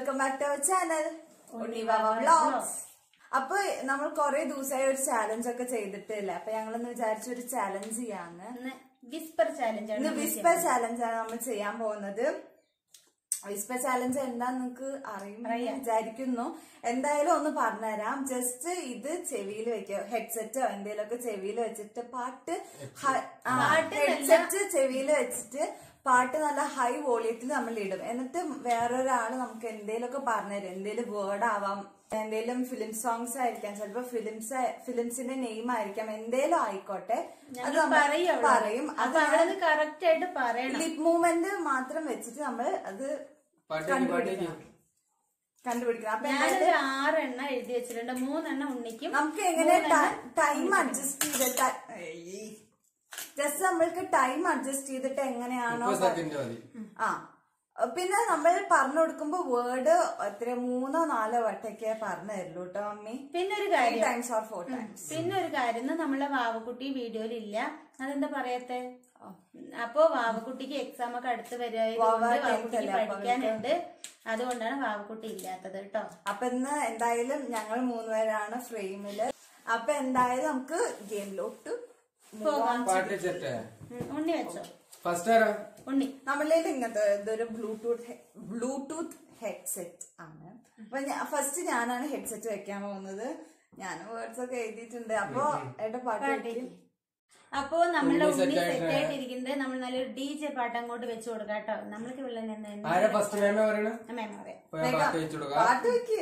Welcome back to our channel vlogs അപ്പൊ നമ്മൾ കൊറേ ദിവസമായി ഒരു ചാലഞ്ച് ഒക്കെ ചെയ്തിട്ടില്ല അപ്പൊ ഞങ്ങളൊന്ന് വിചാരിച്ചു ഒരു ചാലഞ്ച് ചെയ്യാന്ന് വിസ്പർ ചാലഞ്ച് ഇന്ന് വിസ്പർ ചാലഞ്ച് ആണ് നമ്മൾ ചെയ്യാൻ പോകുന്നത് വിസ്പർ ചാലഞ്ച് എന്താ നിങ്ങക്ക് അറിയും വിചാരിക്കുന്നു എന്തായാലും ഒന്ന് പറഞ്ഞുതരാം ജസ്റ്റ് ഇത് ചെവിയിൽ വെക്കുക ഹെഡ്സെറ്റോ എന്തെങ്കിലുമൊക്കെ ചെവിയിൽ വെച്ചിട്ട് പാട്ട് ഹെഡ്സെറ്റ് ചെവിയിൽ വെച്ചിട്ട് പാട്ട് നല്ല ഹൈ വോളിയത്തിൽ നമ്മൾ ഇടും എന്നിട്ട് വേറൊരാള് നമുക്ക് എന്തേലുമൊക്കെ പറഞ്ഞുതരും എന്തേലും വേർഡ് ആവാം എന്തേലും ഫിലിം സോങ്സ് ആയിരിക്കാം ചിലപ്പോ ഫിലിംസ് ഫിലിംസിന്റെ നെയിം ആയിരിക്കാം എന്തേലും ആയിക്കോട്ടെ അത് നമ്മൾ പറയും പറയും അത് അപ്പൊ അവളത് കറക്റ്റ് ആയിട്ട് പറയണം ലിപ് മൂവ്മെന്റ് മാത്രം വെച്ചിട്ട് നമ്മൾ അത് പാട്ടേക്ക് പാട്ടേക്ക് കണ്ടുപിടിക്കണം അപ്പൊ ഞാനൊരു ആറെണ്ണം എഴുതി വെച്ചിട്ടുണ്ട് മൂന്നെണ്ണം ഉണ്ണിക്കും നമുക്ക് എങ്ങനെ ടൈം അഡ്ജസ്റ്റ് ചെയ്തിട്ട് ജസ്റ്റ് നമ്മൾക്ക് ടൈം അഡ്ജസ്റ്റ് ചെയ്തിട്ട് എങ്ങനെയാണോ മുപ്പത് സെക്കൻഡ് മതി ആ പിന്നെ നമ്മൾ പറഞ്ഞു കൊടുക്കുമ്പോ വേർഡ് എത്ര മൂന്നോ നാലോ വട്ടൊക്കെ പറഞ്ഞു തരുള്ളൂ കേട്ടോ മമ്മി പിന്നെ ഒരു ത്രീ കാര്യം ടൈംസ് ഓർ ഫോർ ടൈംസ് പിന്നെ ഒരു കാര്യം ഇന്ന് നമ്മളെ വാവക്കുട്ടി വീഡിയോയിൽ ഇല്ല അതെന്താ പറയത്തെ അപ്പോ വാവക്കുട്ടിക്ക് എക്സാം ഒക്കെ അടുത്ത് വരുന്നതുകൊണ്ട് വാവ വാവക്കുട്ടിക്ക് tenth അല്ലേ, അപ്പൊ പഠിക്കാനുണ്ട് അതുകൊണ്ടാണ് വാവക്കുട്ടി ഇല്ലാത്തത് കേട്ടോ അപ്പൊ ഇന്ന് എന്തായാലും ഞങ്ങൾ മൂന്നുപേരാണ് ഫ്രെയിമില് അപ്പൊ എന്തായാലും നമുക്ക് ഗെയിമിലോട്ട് പാട്ട് വെച്ചിട്ട് ഉം, ഉണ്ണി വെച്ചോ ഫസ്റ്റ് ആരാ ഉണ്ണി നമ്മളുടെ ഇങ്ങനത്തെ ഇതൊരു ബ്ലൂടൂത്ത് ബ്ലൂടൂത്ത് ഹെഡ്സെറ്റ് ആണ് അപ്പൊ ഫസ്റ്റ് ഞാനാണ് ഹെഡ്സെറ്റ് വെക്കാൻ പോകുന്നത് ഞാൻ വേർഡ്സ് ഒക്കെ എഴുതിയിട്ടുണ്ട് അപ്പൊ എന്റെ പാട്ട് വെക്കും. അപ്പോ നമ്മളുടെ ഉണ്ണി ഉണ്ണി set ആയിട്ട് സെറ്റ് ആയിട്ടിരിക്കുന്നത് നമ്മൾ നല്ലൊരു ഡി ജെ പാട്ട് അങ്ങോട്ട് വെച്ച് കൊടുക്കാം കേട്ടോ നമ്മൾക്ക് വെള്ളം നിന്ന് ആരാ ഫസ്റ്റ് മേമ പറയണ മേമ പറയാം അപ്പൊ ഞാൻ പാട്ട് വെച്ചു കൊടുക്കാം പാട്ട് വെക്ക്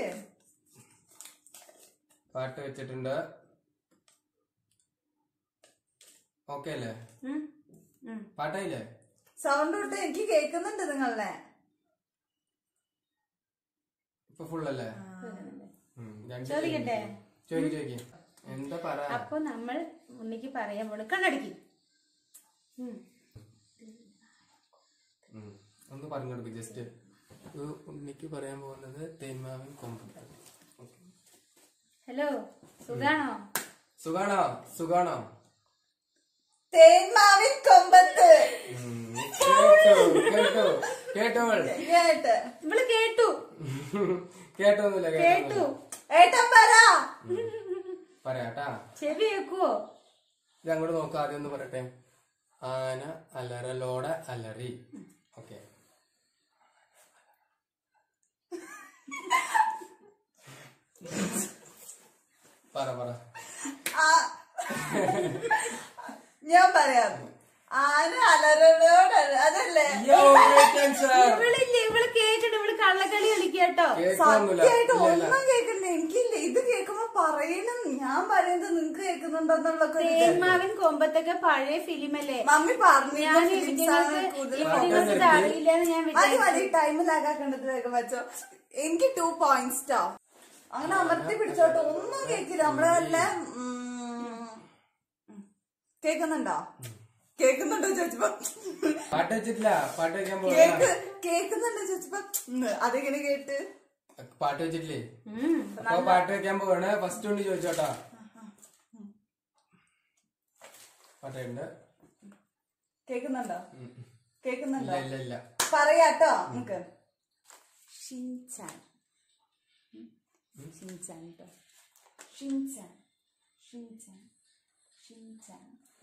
പാട്ട് വെച്ചിട്ടുണ്ട് ഓക്കെ അല്ലേ ഉം, ഉം. പാട്ടായില്ലേ സൗണ്ട് തൊട്ട് എനിക്ക് കേൾക്കുന്നുണ്ട് നിങ്ങളെ ഇപ്പൊ ഫുൾ അല്ലേ ഉം, രണ്ട് ചോദിക്കട്ടെ? ചോദിക്കും ചോദിക്കും എന്താ പറ അപ്പൊ നമ്മൾ ഉണ്ണിക്ക് പറയാൻ പോണു കണ്ണടക്കി ഉം. ഉം, ഒന്ന് പറഞ്ഞു കൊടുക്കും ജസ്റ്റ് ഉണ്ണിക്ക് പറയാൻ പോകുന്നത് തേന്മാവൻ കൊമ്പത്ത് Okay. ഹലോ സുഖാണോ സുഖാണോ സുഖാണോ തേന്മാവിൻ കൊമ്പത്ത് ഉം, കേട്ടോ കേട്ടോ കേട്ടോൾ കേട്ട് ഇവള് കേട്ടു കേട്ടോന്നില്ല കേട്ടു കേട്ടോ ഏട്ടൻ പറ പറയാട്ടാ ചെവി വെക്കുവോ ഇത് അങ്ങോട്ട് നോക്കാം ആദ്യം ഒന്ന് പറയട്ടെ ആന അലറലോടെ അലറി ഓക്കെ പറ പറ ആ. ഞാൻ പറയാം ആന അലറോട് അതല്ലേ Yo, great answer. ഇവളില്ലേ ഇവള് കേട്ടിട്ട് ഇവള് കള്ളക്കളി കളിക്കാട്ടോ കേൾക്കൊന്നുമില്ല. സത്യമായിട്ട് ഇല്ല, ഇല്ല. ഒന്നും കേൾക്കണ്ടേ എനിക്കില്ല ഇത് കേൾക്കുമ്പോ പറയണം ഞാൻ പറയുന്നത് നിങ്ങക്ക് കേൾക്കുന്നുണ്ടോന്നുള്ളൊക്കെ ഒരു ഇത്. തേന്മാവിൻ കൊമ്പത്തൊക്കെ പഴയ ഫിലിമല്ലേ മമ്മി പറഞ്ഞു ഞാൻ ഫിലിംസ് ആണ് കൂടുതൽ നിങ്ങൾക്ക് ഇത് അറിയില്ലെന്ന് ഞാൻ മതി വിചാരിച്ചു മതി ടൈമിലാക്കാക്കണ്ടത് വേഗം വെച്ചോ എനിക്ക് ടു പോയിന്റ്സ് ട്ടോ അങ്ങനെ അമർത്തി പിടിച്ചോട്ടോ ഒന്നും കേക്കില്ല നമ്മളെ വല്ല ഉം, ഉം. കേക്കുന്നുണ്ടോ കേക്കുന്നുണ്ടോ ചോദിച്ചപ്പോ പാട്ട് വെച്ചിട്ടില്ല പാട്ട് വെക്കാൻ പോകാ കേക്ക് കേക്കുന്നുണ്ടോ ചോദിച്ചപ്പോ ഉം, അതെങ്ങനെ കേട്ട് പാട്ട് വെച്ചിട്ടില്ലേ ഉം. അപ്പൊ പാട്ട് വെക്കാൻ പോവാണ് ഫസ്റ്റ് കൊണ്ട് ചോദിച്ചോട്ടാ പാട്ടുണ്ട് കേക്കുന്നുണ്ടോ കേക്കുന്നുണ്ടോ ഇല്ല ഇല്ല ഇല്ല പറയാട്ടോ നമുക്ക് ഷിൻചാൻ ഷിൻചാൻ ട്ടോ ഷിൻചാൻ ഷിൻചാൻ ഷിൻചാൻ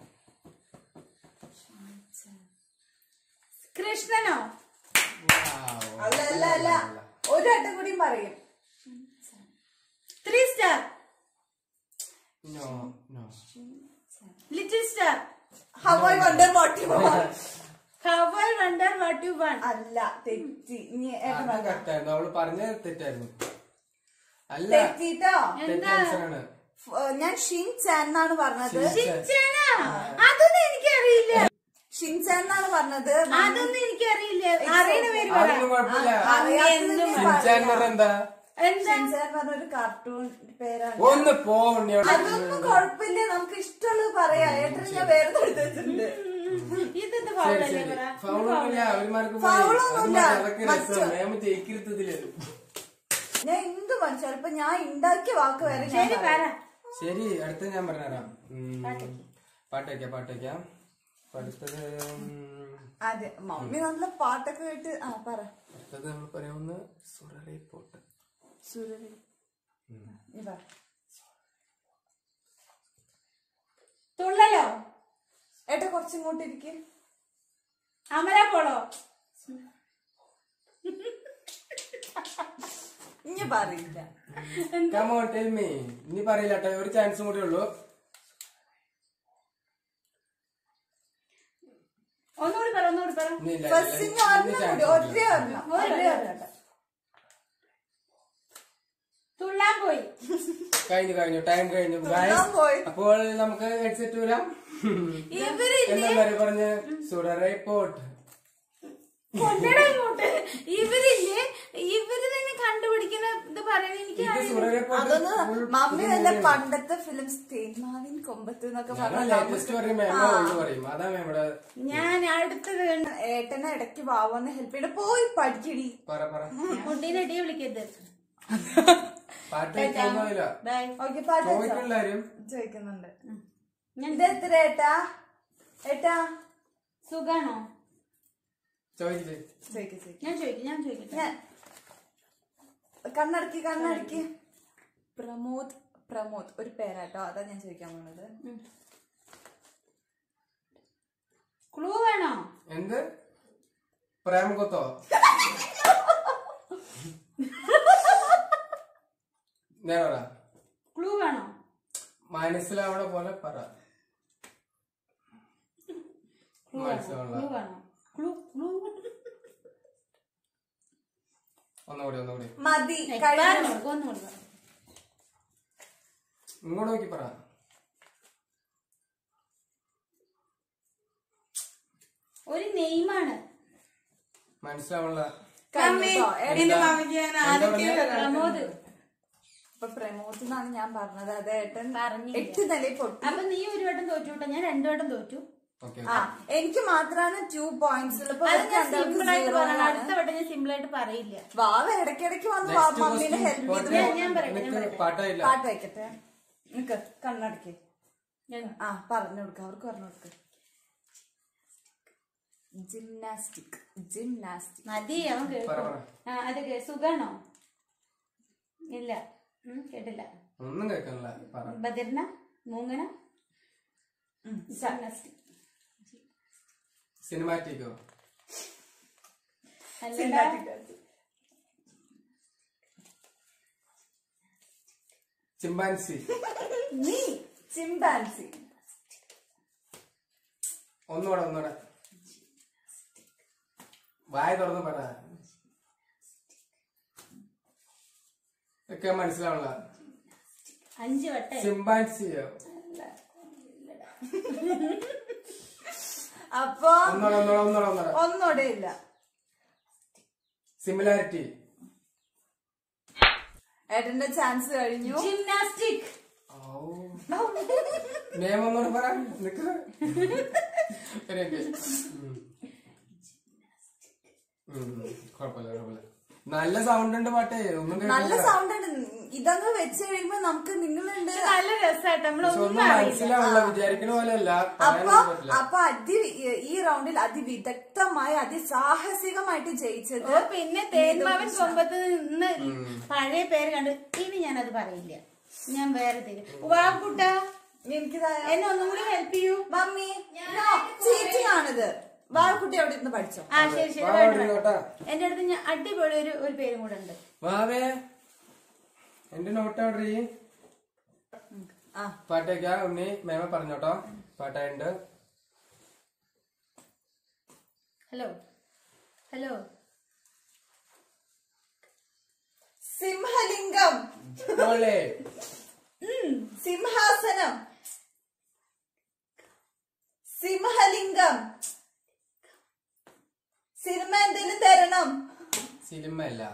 ഷിൻചാൻ കൃഷ്ണനോ Wow. അല്ല അല്ല അല്ല ഒരു വട്ടം കൂടിയും പറയും Shinchan three star No, no. Shinchan little star how I wonder motive how I wonder what you one അല്ല തെറ്റി നീ അത് correct ആയിരുന്നു അവള് പറഞ്ഞത് തെറ്റായിരുന്നു അല്ല തെറ്റിട്ടോ തെറ്റ് ആൻസർ ആണ് ഫ്- ഞാൻ ഷിൻചാൻ എന്നാണ് പറഞ്ഞത് ഷിൻചാനാ അതൊന്നും എനിക്കറിയില്ല ഷിൻചാൻ എന്നാണ് പറഞ്ഞത് അതൊന്നും എനിക്കറിയില്ല അറിയണ പേര് പറ അതൊന്നും കുഴപ്പമില്ല അറിയാത്തത് നീ ഷിൻചാൻ എന്ന് പറഞ്ഞാ എന്താ എന്താ ഷിൻചാൻ പറഞ്ഞൊരു കാർട്ടൂൺ പേരാണ് ഒന്ന് പോ ഉണ്ണിയോട് അതൊന്നും കുഴപ്പമില്ല നമുക്ക് ഇഷ്ടമുള്ളത് പറയാം ഏട്ടന് ഞാൻ വേറെ എടുത്ത് വെച്ചിട്ടുണ്ട് ഇതെന്താ ശരി ഫൗളല്ലേ ശരി പറ ഫൗളൊന്നുമില്ല അവന്മാർക്ക് പോയി ഫൗളൊന്നുമില്ല. അത് അതൊക്കെ രസം നിയമം ജയിക്കരുത്തതില് ഞാൻ എന്ത് മനസ്സിലാ ചിലപ്പോ ഞാൻ ഉണ്ടാക്കിയ വാക്ക് വരെ ഞാൻ ശരി പറയും. പറ ശരി അടുത്ത ഞാൻ പറഞ്ഞുതരാം ഉം, പാട്ട് വയ്ക്കാം പാട്ട് വയ്ക്കാം അപ്പൊ അടുത്തത് ഉം, അതെ മമ്മി നല്ല പാട്ടൊക്കെ കേട്ട് ആ പറ അടുത്തത് നമ്മൾ പറയാവുന്ന സുററി പോട്ട് സുരഭി നീ പറ തുള്ളലോ ഏട്ടാ കുറച്ചിങ്ങോട്ട് ഇരിക്കും അമല പോളോ ഇനി പറയില്ല കമോൺ ടെൽ മീ ഇനി പറയില്ല കേട്ടോ ഒരു ചാൻസും കൂടി ഉള്ളൂ ഒന്നുകൂടി പറ ഒന്നുകൂടി പറ ഇനി ഇല്ല, ഫസ്റ്റ് ഇല്ല, ഇനി ഒരെണ്ണം chance കൂടി ഇല്ല. ഒരേ ഒരെണ്ണം ഒരേ ഒരെണ്ണം തുള്ളാൻ പോയി കഴിഞ്ഞു കഴിഞ്ഞു ടൈം കഴിഞ്ഞു തുള്ളാൻ Guys, പോയി. അപ്പോൾ നമുക്ക് ഹെഡ്സെറ്റ് വരാം എന്താ പേര് പറഞ്ഞ് സുററി പോട്ട് കൊണ്ടടാ ഇങ്ങോട്ട് ഇവരില്ലേ ഇവര് തന്നെ കണ്ടുപിടിക്കുന്ന ഇത് പറയണ എനിക്ക് ഇത് സുററി പോട്ട് അതൊന്ന് മമ്മി തന്നെ പണ്ടത്തെ ഫിലിംസ് തേന്മാവിൻ കൊമ്പത്ത് എന്നൊക്കെ പറഞ്ഞ ലേറ്റസ്റ്റ് പറയും മേമ ഒഴിവ് പറയും അതാ മേമയുടെ ഞാൻ അടുത്തത് കണ്ട് ഏട്ടനെ ഇടയ്ക്ക് വാവന്ന് ഹെൽപ്പ് ചെയ്യണം പോയി പഠിക്കടി പറ പറ കുട്ടീനെ ഇടിയെ വിളിക്കരുത് പാട്ട് കേൾക്കുന്നില്ല ബൈ ഓക്കെ പാട്ട് വെച്ചോ? ചോദിക്കണില്ല ആരും ചോദിക്കുന്നുണ്ട് ഞാൻ ഇത് എത്ര ഏട്ടാ ഏട്ടാ സുഖാണോ ചോദിച്ചില്ലേ ചോദിക്ക് ചോദിക്ക് ഞാൻ ചോദിക്കും ഞാൻ ചോദിക്കട്ടെ ഞാൻ കണ്ണടക്കി കണ്ണടക്കി പ്രമോദ് പ്രമോദ് ഒരു പേരാട്ടോ അതാ ഞാൻ ചോദിക്കാൻ പോണത് ക്ലൂ വേണോ എന്ത് പ്രേമകൊത്തോ ഞാൻ പറ ക്ലൂ വേണോ മനസ്സിലാവണ പോലെ പറ ക്ലൂ മനസ്സിലാവണ വേണോ ക്ലൂ ക്ലൂ ഒന്നുകൂടി ഒന്നുകൂടി മതി കഴിഞ്ഞു ഒന്നുകൂടി പറ ഇങ്ങോട്ട് നോക്കി പറ ഒരു നെയ്മാണ് മനസ്സിലാവണ കഴിഞ്ഞോ? ഏട്ടൻ പ്രമോദ് ഇപ്പൊ പ്രമോദ് എന്നാണ് ഞാൻ പറഞ്ഞത് അത് ഏട്ടൻ പറഞ്ഞില്ല. എട്ട് നിലയിൽ പൊട്ടി അപ്പൊ നീ ഒരു വട്ടം തോറ്റു കേട്ടോ ഞാൻ രണ്ടു വട്ടം തോറ്റു ഓക്കെ ആ എനിക്ക് മാത്രമാണ് ടു പോയിന്റ്സ് ഉള്ളപ്പോ അത് ഞാൻ രണ്ടാൾക്ക് സിമ്പിൾ ആയിട്ട് zero പറയണം ആണ്. അടുത്ത വട്ടം ഞാൻ സിമ്പിൾ ആയിട്ട് പറയില്ല വാവ ഇടയ്ക്കിടയ്ക്ക് വന്ന് വാ- മമ്മീനെ ഹെൽപ്പ് ചെയ്ത് ഞാൻ- ഞാൻ പറയട്ടെ, ഞാൻ നിനക്ക് പറയട്ടെ. പാട്ടായില്ല പാട്ട് വയ്ക്കട്ടെ നിക്ക് കണ്ണടക്കി ഞാൻ ആ പറഞ്ഞു കൊടുക്ക അവർക്ക് പറഞ്ഞു കൊടുക്ക ജിംനാസ്റ്റിക് ജിംനാസ്റ്റിക് മതി അവൻ പറ കേൾക്കും പറ ആ അത് കേ- സുഖാണോ ഇല്ല ഉം, കേട്ടില്ല ഒന്നും കേൾക്കണില്ല പറ ബദിർന മൂങ്ങന Gymnastic. സിനിമാറ്റിക്കോ അല്ലടാ. ചിമ്പാൻസി നീ ചിമ്പാൻസി ഒന്നുകൂടെ ഒന്നുകൂടെ വായ തുറന്ന് പറ ഒക്കെ മനസ്സിലാവണ അഞ്ച് വട്ടം ചിമ്പാൻസിയോ അപ്പൊ ഒന്നുകൂടെ ഒന്നുകൂടെ ഒന്നുകൂടെ ഒന്നുകൂടെ ഒന്നോടെ ഇല്ല സിമിലാരിറ്റി ഏട്ടന്റെ ചാൻസ് കഴിഞ്ഞു ജിംനാസ്റ്റിക് നിയമം ഒന്നുകൂടെ പറ നിക്ക് ഒരു minute. ഉം. ഉം, കുഴപ്പമില്ല കുഴപ്പമില്ല നല്ല സൗണ്ട് ഉണ്ട് പാട്ടേ ഒന്നും നല്ല കേൾക്കില്ല. സൗണ്ട് ഉണ്ട് ഇതങ്ങ് വെച്ച് കഴിയുമ്പോ നമുക്ക് നിങ്ങളുണ്ട് നല്ല രസമായിട്ട് പക്ഷെ നമ്മളൊന്നും ഒന്നും അറിയില്ല മനസ്സിലാവില്ല വിചാരിക്കണ പോലെ അല്ല അപ്പൊ പറയാനൊന്നും പറ്റില്ല അപ്പൊ അതി ഈ റൗണ്ടിൽ അതിവിദഗ്ധമായി അതിസാഹസികമായിട്ട് ജയിച്ചത് ഓ പിന്നെ തേന്മാവൻ കൊമ്പത്ത് നിന്ന് പഴയ പേര് കണ്ട് ഇനി ഞാനത് പറയില്ല ഞാൻ വേറെ തരും വാക്കുട്ട എനിക്കിതായ എന്നെ ഒന്നും കൂടി ഹെൽപ്പ് ചെയ്യൂ മമ്മി ചീറ്റിംഗ് ആണിത് വാഴക്കുട്ടി അവിടെ ഇരുന്ന് പഠിച്ചോ ആ ശരി ശരി വാ, വേണ്ട, ഇവിടെ വേണ്ട. ഇരുന്നോട്ടാ. എന്റെ അടുത്ത് ഞാൻ അടിപൊളി ഒരു ഒരു പേരും കൂടെ ഉണ്ട് വാവേ എന്റെ നോട്ട് ഓർഡർ ചെയ്യ് ആ പാട്ടേക്കാ ഉണ്ണി മേമ പറഞ്ഞോട്ടോ പാട്ടായിട്ടുണ്ട് ഹലോ ഹലോ സിംഹലിംഗം മോളെ ഉം, സിംഹാസനം സിംഹലിംഗം സിനിമ എന്തെങ്കിലും തരണം സിനിമ അല്ല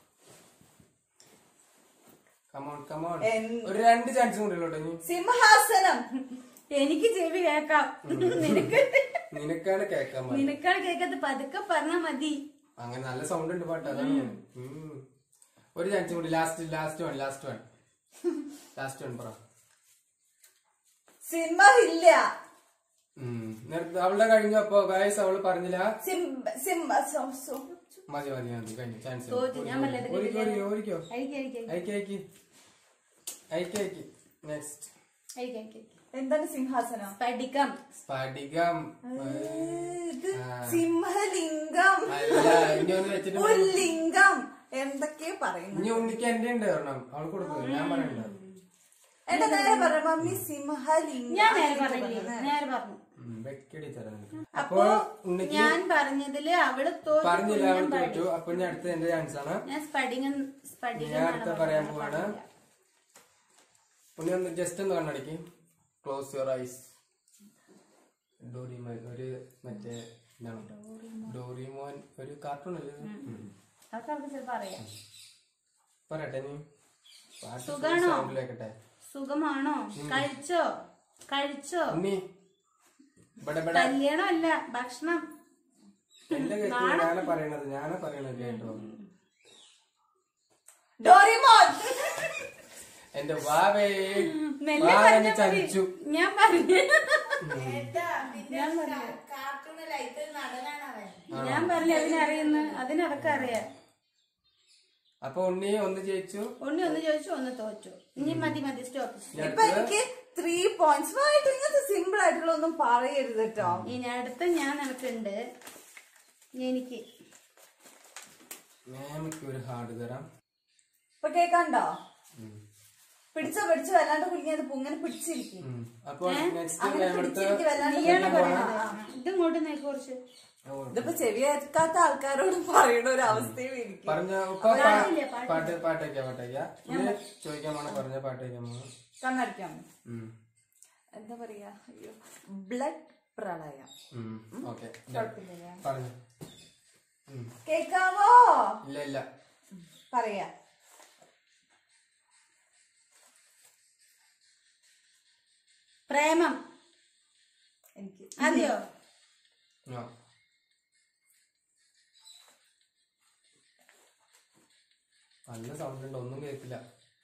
കമോൺ കമോൺ എന്ത്? ഒരു രണ്ട് ചാൻസ് കൂടി ഉള്ളൂ ഇനി സിംഹാസനം എനിക്ക് ചെവി കേക്കാം നിനക്ക് നിനക്കാണ് കേൾക്കാൻ പാടില്ല. നിനക്കാണ് കേക്കാത്ത പതുക്കെ പറഞ്ഞാ മതി അങ്ങനെ നല്ല സൗണ്ട് ഉണ്ട് പാട്ട് അതാണ് ഉം. ഒരു ചാൻസ് കൂടി last last one last one last one പറ സിനിമ ഇല്ല ഉം. നിർത്ത്. അവളുടെ കഴിഞ്ഞപ്പോ ഗായസ് അവള് പറഞ്ഞില്ല സിം സിം സോ- സോ- മതി മതി മതി കഴിഞ്ഞു ചാൻസ് തോറ്റു, ഞാൻ വല്ലതും ഓരിക്കോ ഓരിക്കോ അഴിക്ക് അഴിക്ക് അയക്കി അയക്കി അയക്കി അയക്കി നെക്സ്റ്റ് അഴിക്ക് അഴിക്ക് എന്താണ് സിംഹാസനം സ്ഫടികം സ്ഫടികം ഇത് ആ. സിംഹലിംഗം അല്ല ഇനി ഒന്ന് വെച്ചിട്ട് പുല്ലിംഗം എന്തൊക്കെ പറയുന്നു ഇനി ഉണ്ണിക്ക് എന്റെ ഉണ്ട് ഒരെണ്ണം അവൾ കൊടുക്കും ഞാൻ പറയണ്ട എന്റെ നേരെ പറ മമ്മി സിംഹലിംഗം ഞാൻ നേരെ പറഞ്ഞില്ലേ നേരെ പറഞ്ഞു ഉം, വെക്കടി തരാം നിനക്ക്. അപ്പൊ അപ്പൊ ഉണ്ണിക്ക് ഞാൻ പറഞ്ഞതില് അവള് തോറ്റു പറഞ്ഞില്ല അവൾ ഞാൻ പാടി. തോറ്റു അപ്പൊ ഞാൻ അടുത്ത എന്റെ ചാൻസ് ആണ് ഞാൻ സ്ഫടികം സ്ഫടികം ഞാൻ എന്നാണ് അടുത്ത പറയാൻ പറഞ്ഞത്. പോവാണ് ഉണ്ണി ഒന്ന് ജസ്റ്റ് ഒന്ന് കണ്ണടിക്ക് ക്ലോസ് യുവർ ഐസ് ഡോറിമോൻ ഒരു മറ്റേ എന്താണ് ഡോറിമോൻ ഒരു കാർട്ടൂൺ അല്ലേ ഇത്? ഉം. അതൊക്കെ അവൾക്ക് ചിലപ്പോ അറിയാം പറയട്ടെ നീ പാട്ട് സുഖാണോ? സൗണ്ടിലേക്കട്ടെ സുഖമാണോ കഴിച്ചോ കഴിച്ചോ ഉണ്ണി ഇവിടെ ഇവിടെ കല്യാണം അല്ല ഭക്ഷണം എന്റെ കേട്ട് ഞാനാ പറയണത് ഞാനാ പറയണത് കേട്ടോ ഡോറിമോൻ എന്റെ വാവേ മെല്ലെ വാവ പറഞ്ഞാ എന്നെ മതി. ചതിച്ചു ഞാൻ പറഞ്ഞു ഞാൻ പറഞ്ഞു അതിനറിയുന്നു അതിനതൊക്കെ അറിയാം അപ്പൊ ഉണ്ണി ഒന്ന് ജയിച്ചു ഉണ്ണി ഒന്ന് ചോദിച്ചു ഒന്ന് തോറ്റു ഇനി മതി മതി സ്റ്റോപ്പ് ഇനി ഇപ്പൊ അടുത്തത് എനിക്ക് ത്രീ പോയിന്റ്സ് ആയിട്ട് ഇങ്ങനത്തെ സിമ്പിൾ ആയിട്ടുള്ള ഒന്നും പറയരുത് കേട്ടോ ഇനി അടുത്ത ഞാൻ നിനക്കുണ്ട് എനിക്ക് മാമിക്ക് ഒരു ഹാർഡ് തരാം ഇപ്പൊ കേക്കാണ്ടോ ഉം. പിടിച്ചോ പിടിച്ചോ വല്ലാണ്ട് കുഞ്ഞത് പൊങ്ങനെ പിടിച്ചിരിക്കും ഉം. അപ്പൊ നെക്സ്റ്റ് അങ്ങനെ മാം എടുത്ത് പിടിച്ചിരിക്കും വല്ലാണ്ട് നീയാണ് കുഞ്ഞ് പറയുന്നത് ഇതങ്ങോട്ട് നീ കുറച്ച് ഇതിപ്പോ ചെവി കേൾക്കാത്ത ആൾക്കാരോട് പറയണ ഒരു അവസ്ഥയും എനിക്ക് പറഞ്ഞ ഇപ്പൊ പാ- പാടില്ല, പാടില്ല. പാട്ട് പാട്ടേക്കാ പാട്ടേക്കാ ഇനി ചോദിക്കാൻ പോണ പറഞ്ഞ പാട്ടേക്കാൻ പോണ കണ്ണടിക്കാം എന്താ പറയാ അയ്യോ ബ്ലഡ് പ്രളയം ഓക്കെ കുഴപ്പമില്ല പറഞ്ഞു ഉം. കേക്കാവോ ഇല്ല ഇല്ല പറയാ പ്രേമം എനിക്ക് അതെയോ ആ. നല്ല സൗണ്ട് ഉണ്ട് ഒന്നും കേൾക്കില്ല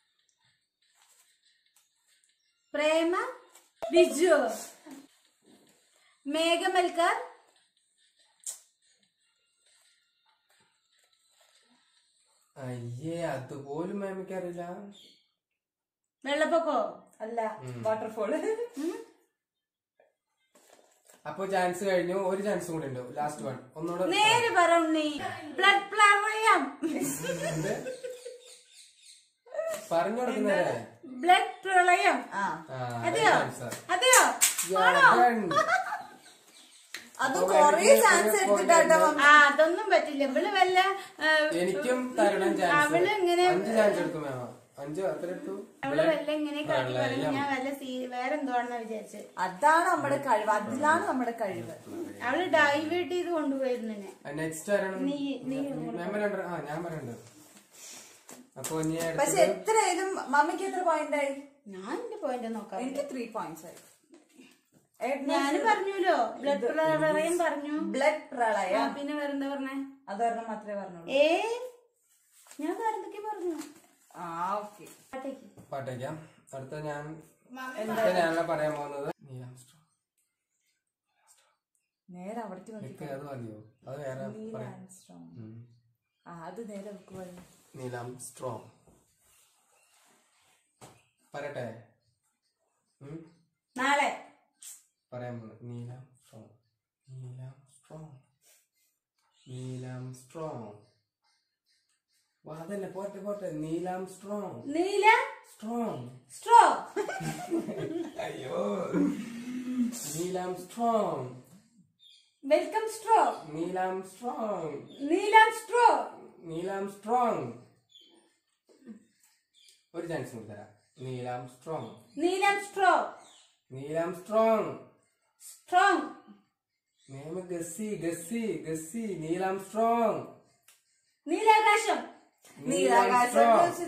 പ്രേമ ബിജു മേഘമൽക്കർ അയ്യേ അതുപോലും മാമിക്ക് അറിയില്ല വെള്ളപ്പൊക്കോ അല്ല വാട്ടർഫോള് അപ്പൊ ചാൻസ് കഴിഞ്ഞു ഒരു ചാൻസ് കൂടി ഉണ്ട് ലാസ്റ്റ് വൺ ഒന്നുകൂടെ നേര് പറ ഉണ്ണി ബ്ലഡ് പ്രളയം എന്ത്? പറഞ്ഞു കൊടുക്കുന്നേ ബ്ലഡ് പ്രളയം ആ അതെയോ അതെയോ ആണോ അത് കൊറേ ചാൻസ് എടുത്തിട്ടാട്ടോ മമ്മി ആ അതൊന്നും പറ്റില്ല ഇവള് വല്ല ആ, എനിക്കും തരണം ചാൻസ് അവള് ഇങ്ങനെ അഞ്ച് ചാൻസ് എടുക്കും മാമ അഞ്ച് എത്ര എടുത്തു അവള് വല്ല ഇങ്ങനെ കാട്ടി പറഞ്ഞു ഞാൻ വല്ല സീ വേറെ എന്തോണെന്നാ വിചാരിച്ചത് അതാണ് നമ്മുടെ കഴിവ് അതിലാണ് നമ്മുടെ കഴിവ് അവള് ഡൈവേർട്ട് ചെയ്ത് കൊണ്ടുപോയിരുന്നു എന്നെ നെക്സ്റ്റ് ആരാണ് നീ നീ മാം രണ്ട് ആ ഞാൻ പറയണ്ടത് അപ്പൊ ഇനി പക്ഷെ അടുത്തത് എത്രയായാലും മമ്മിക്ക് എത്ര പോയിന്റ് ആയി ഞാൻ എന്റെ പോയിന്റ് നോക്കാം എനിക്ക് ത്രീ പോയിന്റ്സ് ആയി ഞാൻ പറഞ്ഞല്ലോ ബ്ലഡ് പ്രളയം പറഞ്ഞു ബ്ലഡ് ആ, പ്രളയം പിന്നെ വേറെന്താ പറഞ്ഞേ അതൊരെണ്ണം മാത്രമേ പറഞ്ഞുള്ളൂ ഏ ഞാൻ വേറെന്തൊക്കെ പറഞ്ഞു ആ ഓക്കെ പാട്ടേക്ക് പാട്ടേക്കാം അടുത്ത ഞാൻ അടുത്ത ഞാനാണ് പറയാൻ പോകുന്നത് നീലാം സ്ട്രോങ് നേരെ അവിടേക്ക് നോക്കി നിനക്ക് അത് മതിയോ അത് വേറെ പറയാം സ്ട്രോങ് ഉം. ആ അത് നേരെ നമുക്ക് പറഞ്ഞു നീലാം സ്ട്രോങ് പറയട്ടെ ഉം? നാളെ പറയാൻ പോകുന്നത് Neil Armstrong Neil Armstrong Neil Armstrong വാ അതന്നെ പോട്ടെ പോട്ടെ നീലാം സ്ട്രോങ് നീല സ്ട്രോങ് സ്ട്രോ അയ്യോ നീലാം സ്ട്രോങ് വെൽക്കം സ്ട്രോ Neil Armstrong Neil Armstrong Neil Armstrong ഒരു ചാൻസ് കൂടി തരാം Neil Armstrong Neil Armstrong Neil Armstrong strong നേമ ഗസ്സി ഗസ്സി ഗസ്സി നീലാം സ്ട്രോങ് നീലാകാശം നീലാകാശം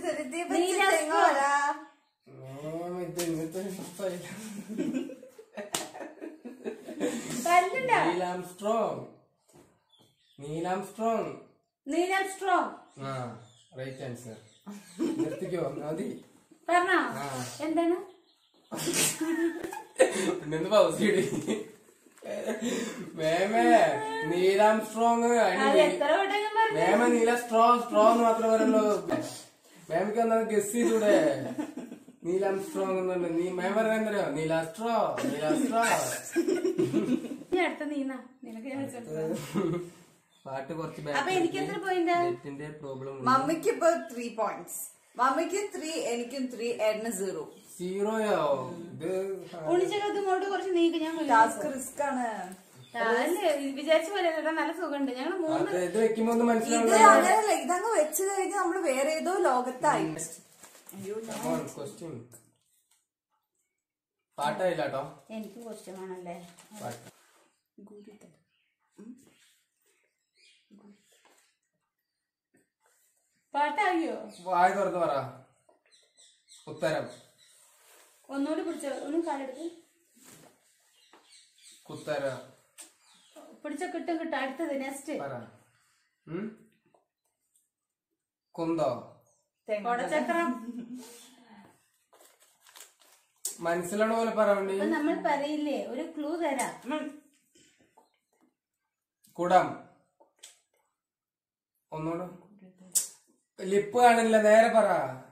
മേം ഇത് ഇങ്ങനത്തെ ഒരു സംഭവമില്ല. തല്ലണ്ട Neil Armstrong Neil Armstrong Neil Armstrong ആ റൈറ്റ് ആൻസർ നിർത്തിക്കോ മതി പറഞ്ഞോ ആ. എന്താണ് പിന്നെ ഒന്ന് പൗസ് ചെയ്യടി മേമേ നീലാം സ്ട്രോങ് അത് എത്ര വട്ടം ഞാൻ പറഞ്ഞു മേമ നീല സ്ട്രോ സ്ട്രോ എന്ന് മാത്രമേ പറയുള്ളൂ മേമയ്ക്ക് ഒന്നും ഗസ് ചെയ്തൂടെ നീലാം സ്ട്രോങ് എന്നുണ്ട് നീ മേമ പറയാൻ എന്തറിയോ നീല സ്ട്രോ നീല സ്ട്രോ ഇനി അടുത്ത നീന്നാ നിനക്ക് ഞാൻ വെച്ചെടുത്തതാ. പാട്ട് കുറച്ച് അപ്പൊ എനിക്ക് എത്ര പോയിന്റ് നെറ്റിന്റെ പ്രോബ്ലം മമ്മിക്ക് ഇപ്പൊ ത്രീ പോയിന്റ്സ് മമ്മിക്ക് ത്രീ എനിക്കും ത്രീ എണ്ണ സീറോ സീറോയോ ഇത് ഉണിച്ചകത്ത് ഇങ്ങോട്ട് കുറച്ച് നീക്ക് ഞാൻ വീഴും. ടാസ്ക് റിസ്ക് ആണ് അല്ലേ വിചാരിച്ച പോലെ അല്ല, നല്ല സുഖമുണ്ട് ഞങ്ങൾ മൂന്ന് അത് ഇത് വെക്കുമ്പോ ഒന്ന് ഇത് മനസ്സിലാവില്ല അങ്ങനെയല്ല ഇതങ്ങ് വെച്ച് കഴിഞ്ഞാൽ നമ്മള് വേറെ ഏതോ ലോകത്തായി അയ്യോ ക്വസ്റ്റ്യൻ പാട്ടായില്ല കേട്ടോ എനിക്ക് ക്വസ്റ്റ്യൻ ആണല്ലേ പാട്ട് പാട്ടാകിയോ വായ തുറന്ന് പറ ഉത്തരം ഒന്നുകൂടി പിടിച്ചോ ഒന്ന് കാലെടുത്ത് കുത്തര പിടിച്ചോ കിട്ടും കിട്ടും അടുത്തത് നെക്സ്റ്റ് പറ ഉം? കുന്തോ കൊടച്ചക്രം മനസ്സിലാണ പോലെ പറ വേണ്ടി അപ്പൊ നമ്മൾ പറയില്ലേ ഒരു ക്ലൂ തരാം കുടം ഒന്നുകൂടെ ലിപ്പ് കാണില്ല നേരെ പറ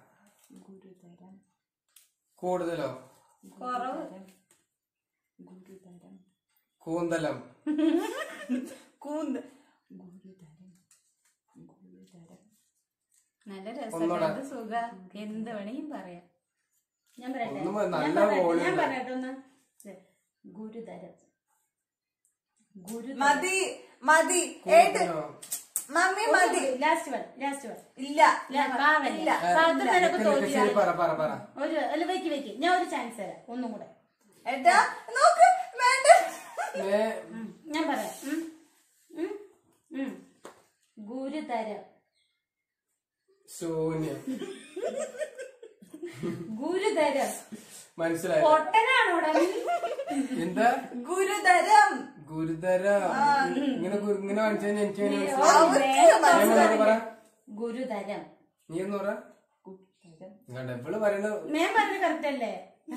കൂടുതലോ കുറവ് കൂന്തലം കൂന്ത് നല്ല ഒന്നൂടെ. രസം സുഖ എന്ത് വേണമെങ്കിലും പറയാം ഞാൻ പറയട്ടെ ഒന്നും ഞാൻ നല്ല പറയട്ടെ, volume ഞാൻ ഇല്ല. പറയട്ടെ ഒന്ന് ദേ, ഗുരുതരം ഗുരുതരം മതി മതി ഏട്ട് കൂന്തലോ മമ്മി മതി ലാസ്റ്റ് വൺ ലാസ്റ്റ് വൺ ഇല്ല പാവല്ല പത്ത് നിക്ക് പേരൊക്കെ നിക്ക് തോറ്റി ശരി പറ പറ പറ ഒരു അല്ല വെക്ക് വെക്ക് ഞാൻ ഒരു ചാൻസ് തരാം ഒന്നും കൂടെ ഏട്ടാ നോക്ക് വേണ്ട മേ- ഉം, ഞാൻ പറയാം ഉം, ഉം, ഉം. ഗുരുതരം ശൂന്യം ഗുരുതരം മനസ്സിലായി പൊട്ടനാണോടാ നീ? എന്താ ഗുരുതരം ഗുരുതര ഇങ്ങനെ ഗു- ഇങ്ങനെ കാണിച്ചു കഴിഞ്ഞാൽ എനിക്ക് ഇങ്ങനെ നീ മനസ്സിലായി ഒരു അവർക്ക് വേഗം ഞാൻ ഒന്നുകൂടെ പറ ഗുരുതരം നീ എന്ന് പറ ഇങ്ങോട്ട് എപ്പോഴും പറയുന്നത് മേം പറഞ്ഞ കറക്റ്റ് അല്ലേ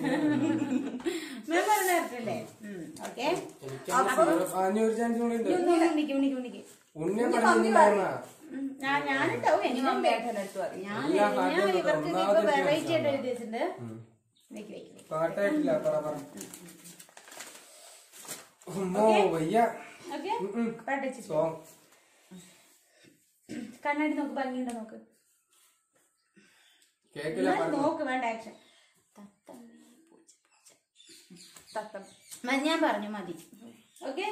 മേം പറഞ്ഞ കറക്റ്റ് അല്ലേ ഓക്കെ എനിക്ക് അഞ്ഞൂറ് ചാൻസ് കൂടി ഉണ്ട് ഉണ്ണിക്ക് ഉണ്ണിക്ക് ഉണ്ണിക്ക് ഉണ്ണിയെ പഠിച്ചിട്ടുണ്ടായിരുന്ന ഉം, ഞാൻ ഞാനുണ്ടാവും എനിക്ക് മമ്മി ഏട്ടൻ്റെ അടുത്ത് പറയും ഞാൻ എല്ലാ ഞാൻ പാട്ടും ഇവർക്ക് ഇപ്പൊ ഒന്നാമത് വെറൈറ്റി ആയിട്ട് chance എഴുതിയിട്ടുണ്ട് വെക്ക് വെക്ക് വെക്ക്. പാട്ടായിട്ടില്ല പറ പറ ഉമ്മോ വയ്യ ഓക്കെ പാട്ട് വെച്ചിട്ട് സോങ് കണ്ണാടി നോക്ക് ഭംഗിയുണ്ടോ നോക്ക് കേക്കില്ല എന്നാലും നോക്ക് വേണ്ട ആക്ഷൻ തത്തം ഞാൻ പറഞ്ഞു മതി ഓക്കെ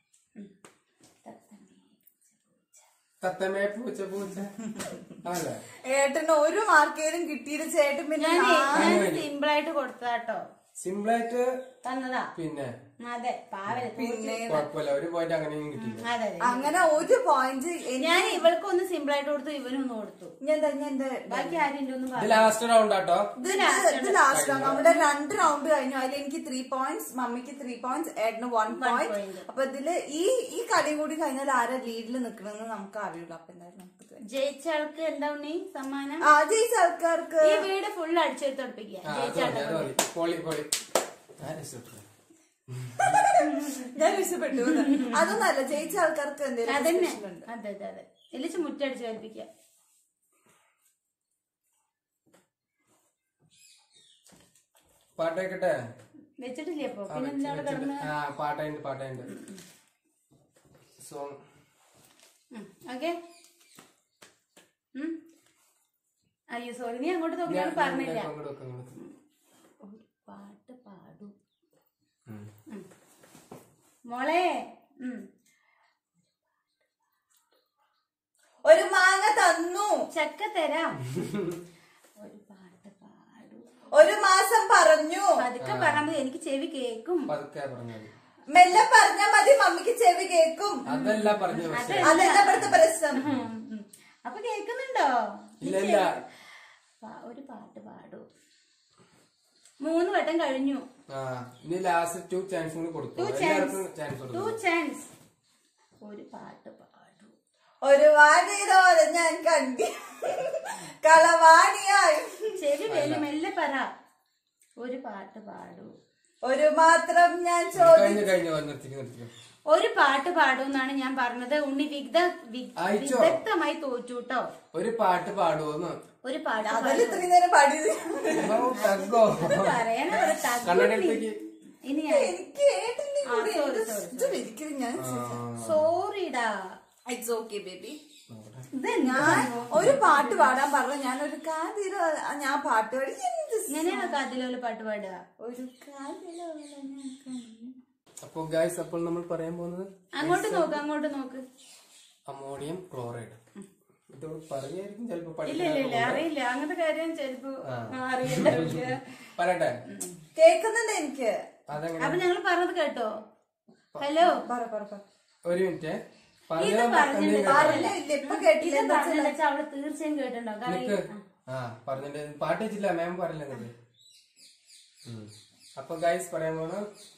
തത്തമേ പൂച്ച പൂച്ച അല്ലേ ഏട്ടന് ഒരു മാർക്കേലും കിട്ടിയിട്ട് ചേട്ടൻ പിന്നെ ഞാൻ നാ- ഞാൻ സിമ്പിൾ ആയിട്ട് കൊടുത്തതാട്ടോ സിമ്പിളായിട്ട് തന്നതാ പിന്നെ അതെ പാവല പിന്നെ കുഴപ്പമില്ല ഒരു പോയിന്റ് അങ്ങനെയും കിട്ടിയില്ല അതെ അതെ അങ്ങനെ ഒരു പോയിന്റ് ഞാൻ ഇവൾക്കൊന്ന് സിമ്പിൾ ആയിട്ട് കൊടുത്തു ഇവനൊന്ന് കൊടുത്തു ഞാൻ തന്നെ എന്റെ ബാക്കി ആരും ഒന്നും ഇത് പറഞ്ഞു ലാസ്റ്റ് റൗണ്ട് ആട്ടോ ഇത് ഇത് ലാസ്റ്റ് റൗണ്ട് നമ്മുടെ രണ്ട് റൗണ്ട് കഴിഞ്ഞു അതിൽ എനിക്ക് ത്രീ പോയിന്റ്സ് മമ്മിക്ക് ത്രീ പോയിന്റ്സ് ഏട്ടന് വൺ പോയിന്റ് point. അപ്പൊ ഇതില് ഈ ഈ കളിയും കൂടി കഴിഞ്ഞാൽ ആരാ ലീഡിൽ നിക്കണെന്ന് നമുക്ക് അറിയില്ല അപ്പൊ എന്തായാലും നമുക്ക് ഇത് ജയിച്ച ആൾക്ക് എന്താ ഉണ്ണി സമ്മാനം ആ ജയിച്ച ആൾക്കാർക്ക് ഈ വീട് ഫുൾ അടിച്ചെടുത്ത് പഠിപ്പിക്കുക ആ, അത് ജയിച്ച മതി അത് ആളുടെ മതി പൊളി പൊളി ഞാൻ രക്ഷപ്പെട്ടു. ഞാൻ ഇഷ്ടപ്പെട്ടു അതൊന്നല്ല ജയിച്ച ആൾക്കാർക്ക് എന്തെങ്കിലും അതന്നെ special ഉണ്ട് അതെ അതെ അതെ എല്ലിച്ച് മുറ്റടിച്ച് പഠിപ്പിക്കുക പാട്ട് വെക്കട്ടെ വെച്ചിട്ടില്ലേ അപ്പൊ ആ, പിന്നെ വെച്ച് എന്താ അവിടെ വെച്ചിട്ട്. കിടന്ന് ആ പാട്ടായിട്ട് പാട്ടായിട്ട് സോങ് ഓക്കെ അയ്യോ സോറി നീ അങ്ങോട്ട് നോക്കി ഞാൻ പറഞ്ഞില്ല അങ്ങോട്ട് വെക്ക്, അങ്ങോട്ട് വെക്ക്. ഒരു പാട്ട് പാടൂ ഉം. ഉം. മോളെ ഉം. ഒരു മാങ്ങ തന്നു ചക്ക തരാം ഒരു പാട്ട് പാടൂ ഒരു മാസം പറഞ്ഞു പതുക്കെ പറഞ്ഞാൽ മതി എനിക്ക് ചെവി കേക്കും പതുക്കെ പറഞ്ഞാൽ മതി. മെല്ലെ പറഞ്ഞാ മതി മമ്മിക്ക് ചെവി കേക്കും അതല്ല പറഞ്ഞ പക്ഷേ അതെന്താ ഇവിടുത്തെ പ്രശ്നം ഉം, ഉം. അപ്പൊ കേക്കുന്നുണ്ടോ ഇല്ല ഇല്ല പാ- ഒരു പാട്ട് പാടൂ മൂന്ന് വട്ടം കഴിഞ്ഞു ആ ഇനി ലാസ്റ്റ് ടു ചാൻസ് കൂടി കൊടുത്തു ടു എല്ലാവർക്കും ചാൻസ് ചാൻസ് ടു കൊടുത്തു ചാൻസ് ഒരു പാട്ട് പാടൂ ഒരു വാണിയിലോലെ ഞാൻ കണ്ടി കളവാണിയായി ചെവി വെല്ലു മെല്ലെ പറ ഒരു പാട്ട് പാടൂ ഒരു മാത്രം ഞാൻ ചോദിച്ചു കഴിഞ്ഞു കഴിഞ്ഞു നിർത്തിക്ക് നിർത്തിക്കും ഒരു പാട്ട് പാടുമെന്നാണ് ഞാൻ പറഞ്ഞത് ഉണ്ണി വിഗ്ധ വി- അയച്ചോ? വിദഗ്ധമായി തോറ്റു കേട്ടോ ഒരു പാട്ട് പാടുവോന്ന് ഒരു പാട്ട് അതല്ല ഇത്രയും നേരം പാടിയത് തగ్గോ പറയണ ഒരു തഗ്ഗുണ്ണി. കണ്ണടത്തേക്ക് ഇനി ഞാൻ- എനിക്ക് കേട്ടില്ലേ ആ, കൂടി. sorry, ഇത് sorry, ഇത് ഒരിക്കലും ഞാൻ സോറിടാ ഇറ്റ്സ് ഓക്കെ ബേബി ഇത് ഞാൻ ഒരു പാട്ട് പാടാൻ പറഞ്ഞു ഞാൻ ഒരു കാതിരോ ഞാൻ പാട്ട് പാടി എന്ത് സ് ഇങ്ങനെയാണോ കാതിലോല് പാട്ട് പാടുക ഒരു കാതിരോ ഞാൻ കണ്ടു. അപ്പൊ ഗായ്സ് അപ്പോൾ നമ്മൾ പറയാൻ പോകുന്നത് അങ്ങോട്ട് നോക്ക് അങ്ങോട്ട് നോക്ക് അമോണിയം ക്ലോറൈഡ് ഇതോട് പറയായിരിക്കും ചിലപ്പോ ഇല്ല ഇല്ല ഇല്ല അറിയില്ല അങ്ങനത്തെ കാര്യം ചിലപ്പോ അറിയില്ല പറയട്ടെ കേക്കുന്നുണ്ട് എനിക്ക് അതെങ്ങനെ അപ്പൊ ഞങ്ങൾ പറഞ്ഞത് കേട്ടോ ഹലോ പറ പറ പറ ഒരു മിനിറ്റ് ഇത് പറഞ്ഞത് പറഞ്ഞിട്ട് പറഞ്ഞില്ല ഇല്ല ഇപ്പൊ കേട്ടില്ല ഇത് പറഞ്ഞിട്ട് വെച്ചാൽ അവള് തീർച്ചയായും കേട്ടിട്ടുണ്ടാവും കാരണം നിക്ക് ആ പറഞ്ഞിട്ട് പാട്ട് വെച്ചില്ല മാം പറയില്ല എന്നിട്ട് ഉം. അപ്പൊ ഗൈസ് പറയാൻ പോണ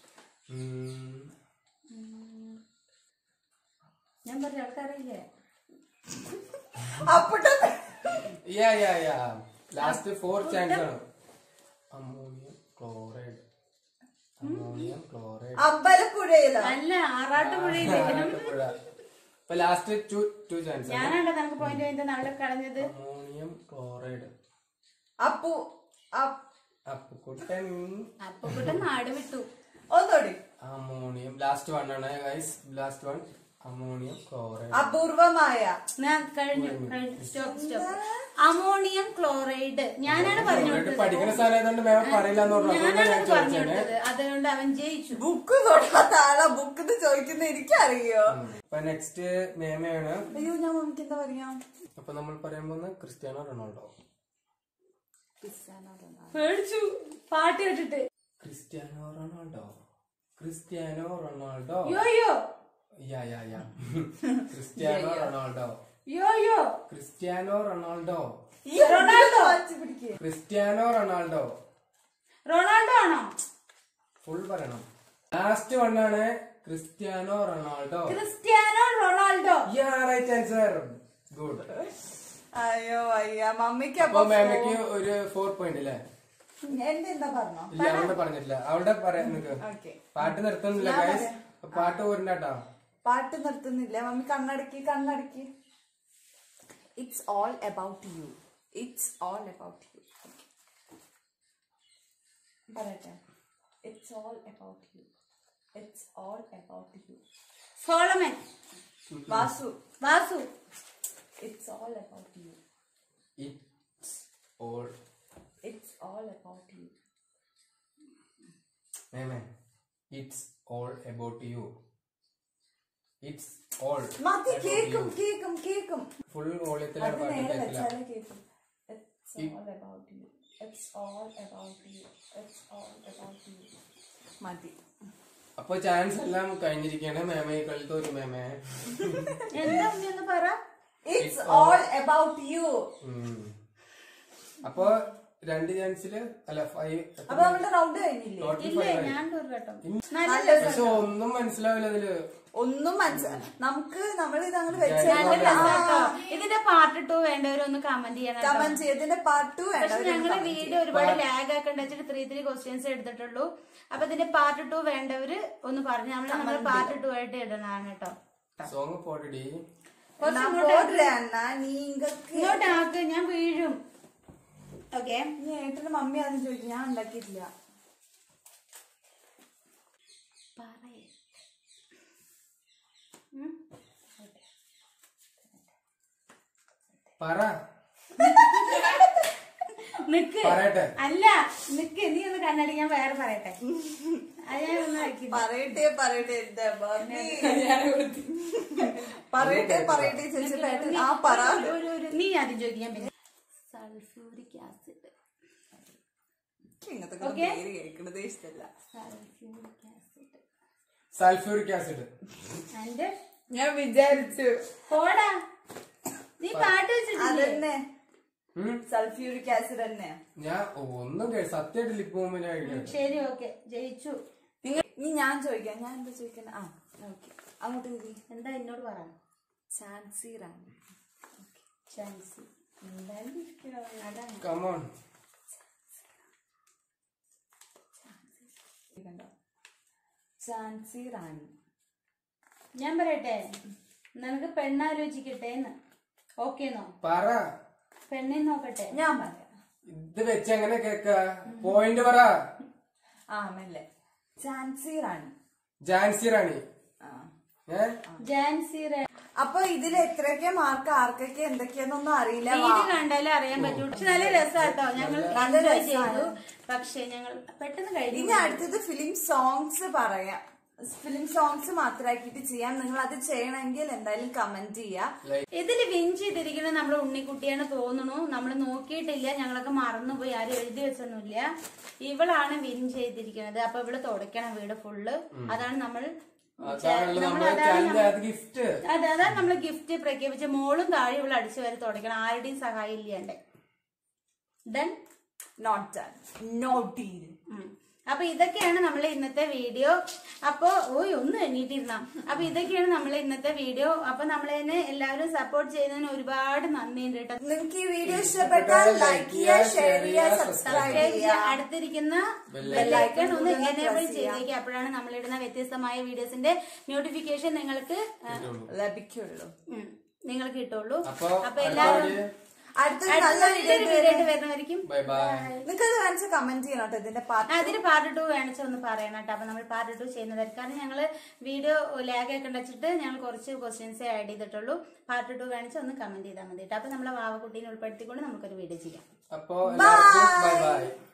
ഞാൻ പറഞ്ഞു അവൾക്കറിയില്ലേ അപ്പട്ടോ yeah yeah yeah last four chance ആണ് അമോണിയം ക്ലോറൈഡ് അമോണിയം ക്ലോറൈഡ് അമ്പലപ്പുഴയിലോ അല്ല ആറാട്ടുപുഴയില്ലേ ആലപ്പുഴ ഇപ്പൊ ലാസ്റ്റ് ടു ടു ചാൻസ് ആണ് ഞാനാണ്ടോ നമുക്ക് പോയിന്റ് പോയിന്റ് നാളെ കളഞ്ഞത് അമോണിയം ക്ലോറൈഡ് അപ്പു അപ്പ്- അപ്പുക്കുട്ടൻ അപ്പൊ കൂടെ നാട് വിട്ടു ഒന്നോടി അമോണിയം ലാസ്റ്റ് വൺ ആണ് guys last one ammonium chloride അപൂർവമായ ഞാൻ കഴിഞ്ഞു കഴിഞ്ഞു സ്റ്റോപ്പ് സ്റ്റോപ്പ് അമോണിയം ക്ലോറൈഡ് ഞാനാണ് പറഞ്ഞു കൊടുത്തത് പഠിക്കുന്ന സാധനം ആയതുകൊണ്ട് മാം പറയില്ല എന്ന് പറഞ്ഞു അതുകൊണ്ട് ഞാനാണ് ഞാൻ പറഞ്ഞു ചോദിച്ചേ കൊടുത്തത് അതുകൊണ്ട് അവൻ ജയിച്ചു ബുക്ക് തൊടാത്ത ആളാ ബുക്ക് ചോദിക്കുന്ന എനിക്കറിയോ അപ്പൊ നെക്സ്റ്റ് മേമയാണ് അയ്യോ ഞാൻ മമ്മിക്ക് എന്താ പറയാ അപ്പൊ നമ്മൾ പറയാൻ പോകുന്നത് ക്രിസ്ത്യാനോ റൊണാൾഡോ പേടിച്ചു പാട്ട് കേട്ടിട്ട് Cristiano Ronaldo Cristiano Ronaldo yo yo yeah yeah yeah Cristiano Ronaldo yo yo Cristiano Ronaldo ഈ റൊണാൾഡോ വാച്ച് പിടിക്ക് ക്രിസ്ത്യാനോ റൊണാൾഡോ റൊണാൾഡോ ആണോ ഫുൾ പറയണം ലാസ്റ്റ് വണ്ണാണ് Cristiano Ronaldo Cristiano Ronaldo yeah right answer good അയ്യോ അയ്യ മമ്മിക്ക് അപ്പൊ അപ്പൊ മാമയ്ക്ക് ഒരു ഫോർ പോയിന്റ് അല്ലേ എന്റെ എന്താ പറഞ്ഞോ ഇല്ല അവളുടെ പറഞ്ഞിട്ടില്ല അവളുടെ പറയാൻ നിക്ക് ഓക്കെ പാട്ട് നിർത്തുന്നില്ല ഗൈസ് പാട്ട് പോരണ്ടാട്ടോ പാട്ട് നിർത്തുന്നില്ല മമ്മി കണ്ണടക്കി കണ്ണടക്കി it's all about you it's all about you പറയട്ടെ it's all about you it's all about you Solomon Vasu Vasu it's all about you it's all it's all about you മേമേ it's all about you it's all മതി കേക്കും കേക്കും കേക്കും full വോളിയത്തിലാണ് അത് പാട്ട് നേരെ കേൾക്കില്ല വെച്ചാലേ കേക്കും it's all about you it's all about you it's all about you മതി അപ്പൊ ചാൻസ് എല്ലാം കഴിഞ്ഞിരിക്കുകയാണ് മേമ ഈ കളി തോറ്റു മേമേ എന്താ ഉണ്ണി ഒന്ന് പറ ഇറ്റ്സ് ഓൾ അബൌട്ട് യു ഉം. അപ്പൊ രണ്ട് ചാൻസില് അല്ല ഫൈവ് അപ്പൊ നമ്മുടെ റൗണ്ട് കഴിഞ്ഞില്ലേ ടോട്ടൽ ഇല്ലേ ഫൈവ് ഞാൻ ഒരു കേട്ടോ നല്ല പക്ഷെ ഒന്നും മനസ്സിലാവില്ല അതില് ഒന്നും മനസ്സിലായി നമുക്ക് നമ്മൾ ഇത് അങ്ങനെ വെച്ച് നല്ല രസാട്ടോ. ഇതിന്റെ പാർട്ട് ടു വേണ്ടവരൊന്ന് കമന്റ് ചെയ്യണം കേട്ടോ. കമന്റ് ചെയ്തതിന്റെ പാട്ട് വേണ്ട പക്ഷെ ഞങ്ങള് വീഡിയോ ഒരുപാട് ലാഗ് ആക്കണ്ട വെച്ചിട്ട് ത്രീ ത്രീ ക്വസ്റ്റ്യൻസ് എടുത്തിട്ടുള്ളൂ അപ്പൊ ഇതിന്റെ പാർട്ട് ടു വേണ്ടവര് ഒന്ന് പറഞ്ഞു നമ്മള് നമ്മള് പാർട്ട് ടു ആയിട്ട് ഇടണതാണ് കേട്ടോ സോങ് പോട്ടടി കുറച്ച് நான் ഇങ്ങോട്ട് போடுறேன் அண்ணா நீங்க ഇങ്ങോട്ട് ആക്ക് ഞാൻ വീഴും ഓക്കെ നീ ഏട്ടന്റെ മമ്മി ആദ്യം ചോദിക്കും ഞാൻ ഉണ്ടാക്കിയിട്ടില്ല പറ നിക്ക് പറയട്ടെ അല്ല നിക്ക് നീ ഒന്ന് കണ്ണടി ഞാൻ വേറെ പറയട്ടെ അത് ഞാൻ ഒന്ന് ആക്കി പറയട്ടെ പറയട്ടെ എന്റെ മമ്മി പറയട്ടെ പറയട്ടെ ചേച്ചിട്ട് ഏട്ടൻ ആ പറ ഒരു- ഒരു- ഒരു- നീ ആദ്യം ചോദിക്കാൻ പിന്നെ സൾഫ്യൂരിക് ആസിഡ് ഇങ്ങനത്തെ Okay. പേര് കേൾക്കണതേ ഇഷ്ടല്ല സൾഫ്യൂരിക് ആസിഡ് സൾഫ്യൂരിക് ആസിഡ് എന്റെ ഞാൻ വിചാരിച്ചു പോടാ നീ പാട്ട് വെച്ചിട്ടില്ലേ അതന്നെ സൾഫ്യൂരിക് ആസിഡ് തന്നെ ഞാൻ ഒന്നും കേട്ട സത്യമായിട്ട് ലിപ് മൂവ്മെന്റ് ആയിട്ട് ശരി ഓക്കെ ജയിച്ചു നിങ്ങൾ ഇനി ഞാൻ ചോദിക്കാം ഞാൻ എന്താ ചോദിക്കണേ ആ ഓക്കെ അങ്ങോട്ട് തിരി എന്താ എന്നോട് പറ ചാൻസി റാണി ചാൻസ് അതാണ് കമോൺ കണ്ടോ ഝാൻസി റാണി ഞാൻ പറയട്ടെ നിനക്ക് പെണ്ണാലോചിക്കട്ടെ എന്ന് ഓക്കേന്നോ പറ പെണ്ണെ നോക്കട്ടെ ഞാൻ പറയാം ഇത് വെച്ച് എങ്ങനെ കേക്ക പോയിന്റ് പറ ആ മെല്ലെ ഝാൻസി റാണി ജാൻസി റാണി ആ ഏ ജാൻസി റേ- അപ്പൊ ഇതിൽ എത്രയൊക്കെ മാർക്ക് ആർക്കൊക്കെ എന്തൊക്കെയാന്നൊന്നും അറിയില്ല വീട് കണ്ടാലേ അറിയാൻ പറ്റൂ പക്ഷെ നല്ല രസാട്ടോ ഞങ്ങൾ നല്ല enjoy രസാണ്. ചെയ്തു പക്ഷെ ഞങ്ങൾ പെട്ടെന്ന് കഴിഞ്ഞു ഇനി അടുത്തത് ഫിലിം സോങ്സ് പറയാം ഫിലിം സോങ്സ് മാത്രമാക്കിയിട്ട് ചെയ്യാം നിങ്ങൾ അത് ചെയ്യണമെങ്കിൽ എന്തായാലും കമന്റ് ചെയ്യാം ഇതിൽ വിൻ ചെയ്തിരിക്കുന്നത് നമ്മുടെ ഉണ്ണിക്കുട്ടിയാണ് തോന്നുന്നു നമ്മൾ നോക്കിയിട്ടില്ല ഞങ്ങളൊക്കെ മറന്നുപോയി ആരും എഴുതി വെച്ചൊന്നുമില്ല ഇവളാണ് വിൻ ചെയ്തിരിക്കുന്നത് അപ്പൊ ഇവള് തുടയ്ക്കണം വീട് ഫുള്ള് അതാണ് നമ്മൾ അതാണല്ലോ നമ്മൾ നമ്മളെ അതാണ് ചാനലിന്റെ അത് ഗിഫ്റ്റ് അതെ അതാണ് നമ്മൾ ഗിഫ്റ്റ് പ്രഖ്യാപിച്ച മോളും താഴെ ഇവള് അടിച്ചു വരെ തുടയ്ക്കണം ആരുടെയും സഹായം ഇല്ലാണ്ട് done not done not deal ഉം. അപ്പൊ ഇതൊക്കെയാണ് നമ്മളെ ഇന്നത്തെ വീഡിയോ അപ്പൊ ഓയ് ഒന്ന് എണ്ണീട്ടിരുന്ന അപ്പൊ ഇതൊക്കെയാണ് നമ്മളെ ഇന്നത്തെ വീഡിയോ അപ്പൊ നമ്മളതിനെ എല്ലാവരും സപ്പോർട്ട് ചെയ്യുന്നതിന് ഒരുപാട് നന്ദിയുണ്ട് കേട്ടോ നിങ്ങൾക്ക് ഈ വീഡിയോ ഇഷ്ടപ്പെട്ടാൽ ലൈക്ക് ചെയ്യുക ഷെയർ ചെയ്യുക സബ്സ്ക്രൈബ് സബ്സ്ക്രൈബ് ചെയ്യുക ചെയ്യുക. അടുത്തിരിക്കുന്ന ബെല്ലൈക്കൺ ഒന്ന് എനേബിൾ ചെയ്തേക്കുക അപ്പോഴാണ് നമ്മളിടുന്ന വ്യത്യസ്തമായ വീഡിയോസിന്റെ നോട്ടിഫിക്കേഷൻ നിങ്ങൾക്ക് ആ, ലഭിക്കുള്ളൂ ഉം, നിങ്ങൾക്ക് കിട്ടുള്ളൂ അപ്പൊ അപ്പൊ എല്ലാവരും അടുത്ത അടുത്ത നല്ല വീഡിയോ നല്ലൊരു വീഡിയോ ആയിട്ട് വരുന്നതായിരിക്കും ബൈ ബൈ നിങ്ങൾക്ക് അത് കാണിച്ച് കമന്റ് ചെയ്യണം കേട്ടോ ഇതിന്റെ പാർട്ട് അതിന് പാർട്ട് ടു വേണിച്ച ഒന്ന് പറയണം കേട്ടോ അപ്പൊ നമ്മൾ പാർട്ട് ടു ചെയ്യുന്നതായിരിക്കും കാരണം ഞങ്ങള് വീഡിയോ ലാഗ് ഒക്കെ വെച്ചിട്ട് ഞങ്ങൾ കുറച്ച് ക്വസ്റ്റ്യൻസ് ആഡ് ചെയ്തിട്ടുള്ളൂ പാർട്ട് ടു വേണിച്ച ഒന്ന് കമന്റ് ചെയ്താൽ മതി കേട്ടോ അപ്പൊ നമ്മളെ വാവക്കുട്ടീനെ ഉൾപ്പെടുത്തിക്കൊണ്ട് നമുക്കൊരു വീഡിയോ ചെയ്യാം അപ്പൊ എല്ലാവർക്കും ബൈ ബൈ